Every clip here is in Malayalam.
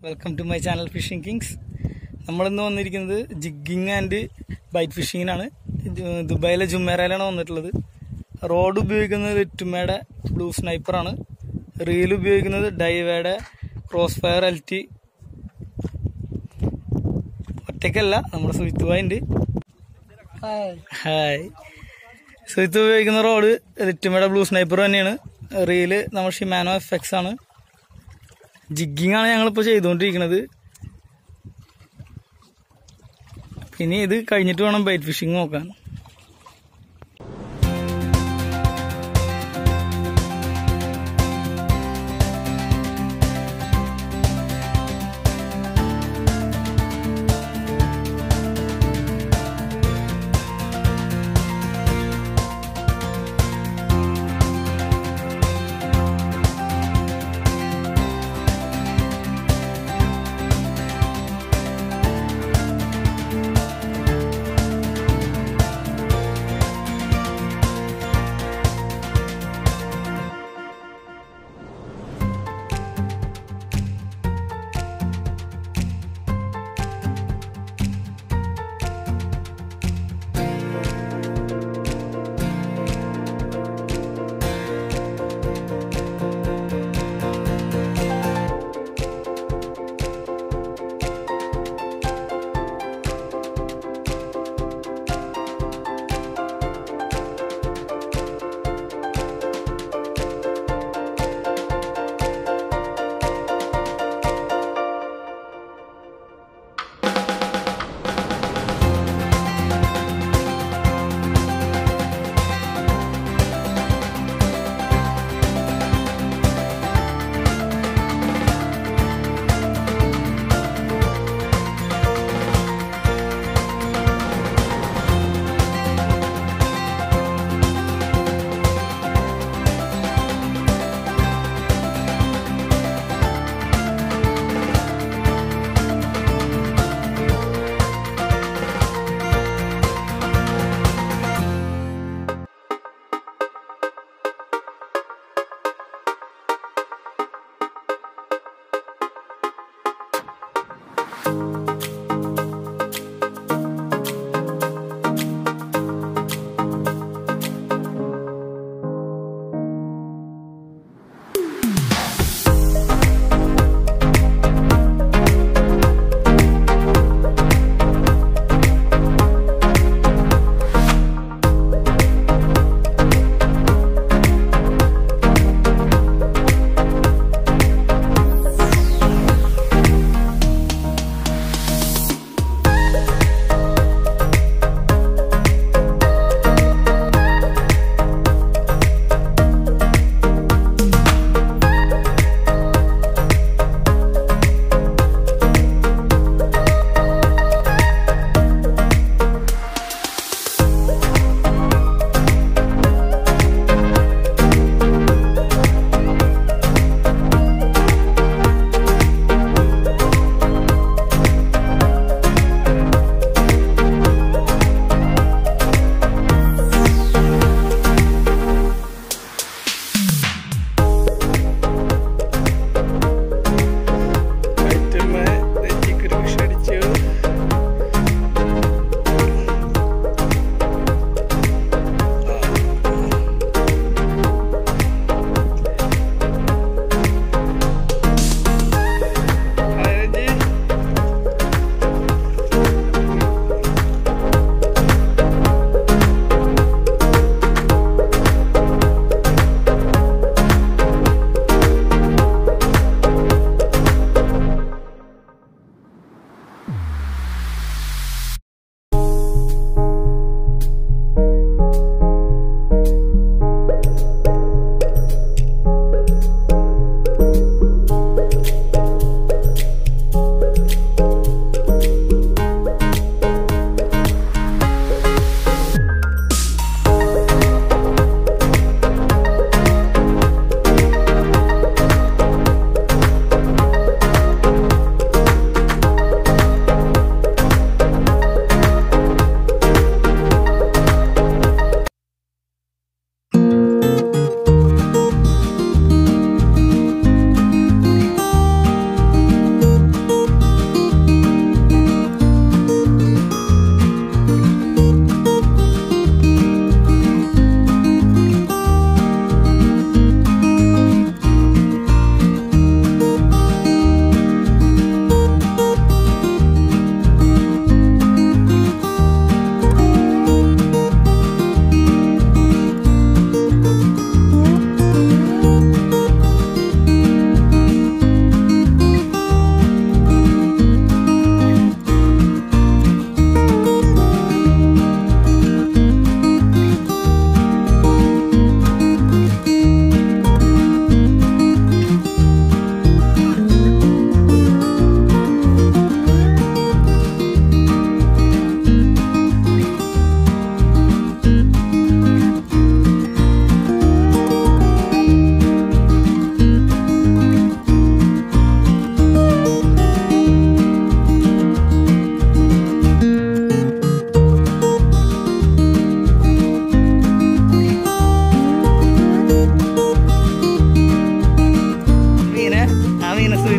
welcome to my channel fishing kings നമ്മളിന്ന് വന്നിരിക്കുന്നത് ജിഗ്ഗിങ് ആൻഡ് ബൈറ്റ് ഫിഷിങ്ങിനാണ് ഇത് ദുബായിലെ ജുമേറയിലാണ് വന്നിട്ടുള്ളത് റോഡ് ഉപയോഗിക്കുന്നത് ലിറ്റുമയുടെ ബ്ലൂ സ്നൈപ്പറാണ് റീൽ ഉപയോഗിക്കുന്നത് ഡൈവയുടെ ക്രോസ് ഫയർ എൽ ടി ഒറ്റയ്ക്കല്ല നമ്മുടെ സുഹിത്തുവായിണ്ട് ഹായ് സുഹിത്ത് ഉപയോഗിക്കുന്ന റോഡ് ലിറ്റുമയുടെ ബ്ലൂ സ്നൈപ്പർ തന്നെയാണ് റീല് നമ്മൾ ഷിമാനോ എഫ് എക്സ് ആണ് ജിഗ്ഗിങ് ആണ് ഞങ്ങളിപ്പോൾ ചെയ്തുകൊണ്ടിരിക്കുന്നത് ഇനി ഇത് കഴിഞ്ഞിട്ട് വേണം ബൈറ്റ് ഫിഷിംഗ് നോക്കാൻ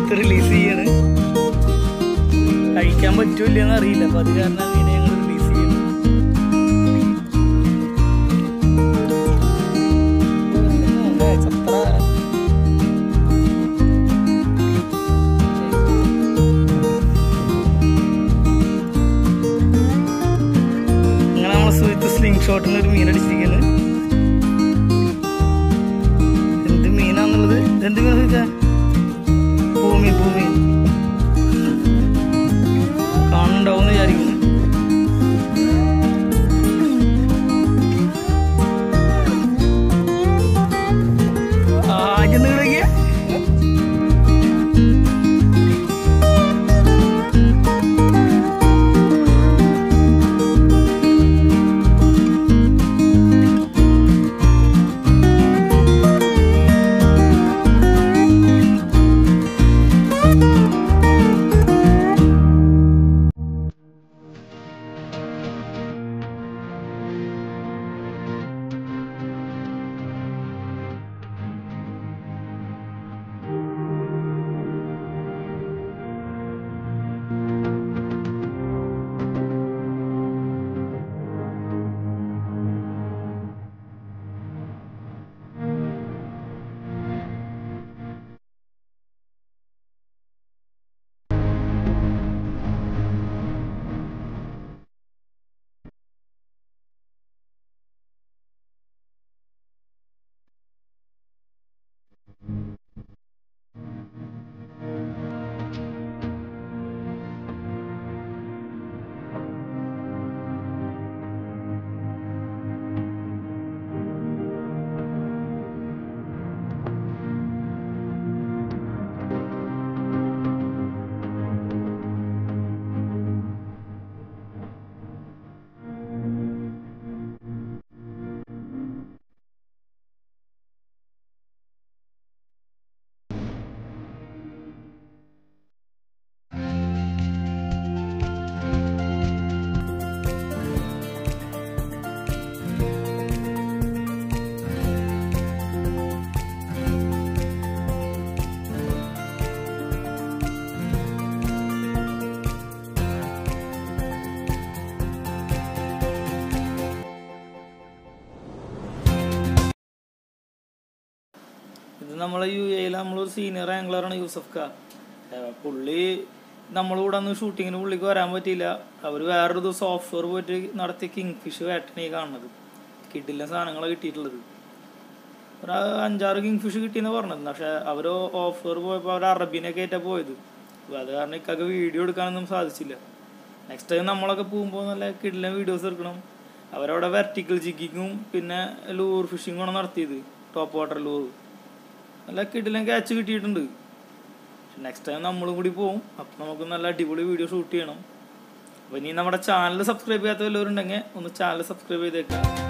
എടുത്ത് റിലീസ് ചെയ്യാണ് കഴിക്കാൻ പറ്റൂലെന്ന് അറിയില്ല അപ്പൊ അത് കാരണം മീനെ ഞങ്ങൾ റിലീസ് ചെയ്യണം ചത്ര അങ്ങനെ നമ്മളെ സുഹൃത്ത് സ്ലിംഗ് ഷോട്ടിന് ഒരു മീൻ അടിച്ചിരിക്കുന്നത് എന്ത് മീനാന്നുള്ളത് എന്ത് മീനാ ചോദിച്ചാ ഭൂമി ഭൂമി കാണുന്നുണ്ടാവും വിചാരിക്കുന്നു ആദ്യം നിങ്ങളിലേക്ക് ഇത് നമ്മളെ യു എയിൽ നമ്മളൊരു സീനിയർ ആംഗ്ലറാണ് യൂസഫ് ഖാ ഏഹ് പുള്ളി നമ്മളിവിടെ അന്ന് ഷൂട്ടിങ്ങിന് പുള്ളിക്ക് വരാൻ പറ്റിയില്ല അവർ വേറൊരു ദിവസം ഓഫ് ഷോർ പോയിട്ട് നടത്തിയ കിങ് ഫിഷ് വേട്ടനെ കാണുന്നത് കിട്ടില്ല സാധനങ്ങളാണ് കിട്ടിയിട്ടുള്ളത് ഒരു അഞ്ചാറ് കിങ് ഫിഷ് കിട്ടിയെന്ന് പറഞ്ഞത് പക്ഷെ അവർ ഓഫ് ഷോർ പോയപ്പോൾ അവർ അറബീനൊക്കെ ആയിട്ടാണ് പോയത് അപ്പോൾ അത് കാരണം ഇക്കൊക്കെ വീഡിയോ എടുക്കാനൊന്നും സാധിച്ചില്ല നെക്സ്റ്റ് ടൈം നമ്മളൊക്കെ പോകുമ്പോൾ നല്ല കിടില വീഡിയോസ് എടുക്കണം അവരവിടെ വെർട്ടിക്കൽ ജിഗിങ്ങും പിന്നെ ലൂർ ഫിഷിങ്ങും ആണ് നടത്തിയത് ടോപ്പ് വാട്ടർ ലൂർ നല്ല കിടിലം ക്യാച്ച് കിട്ടിയിട്ടുണ്ട് നെക്സ്റ്റ് ടൈം നമ്മളും കൂടി പോവും അപ്പം നമുക്ക് നല്ല അടിപൊളി വീഡിയോ ഷൂട്ട് ചെയ്യണം അപ്പോൾ ഇനി നമ്മുടെ ചാനൽ സബ്സ്ക്രൈബ് ചെയ്യാത്ത വല്ലവരുണ്ടെങ്കിൽ ഒന്ന് ചാനൽ സബ്സ്ക്രൈബ് ചെയ്തേക്കാം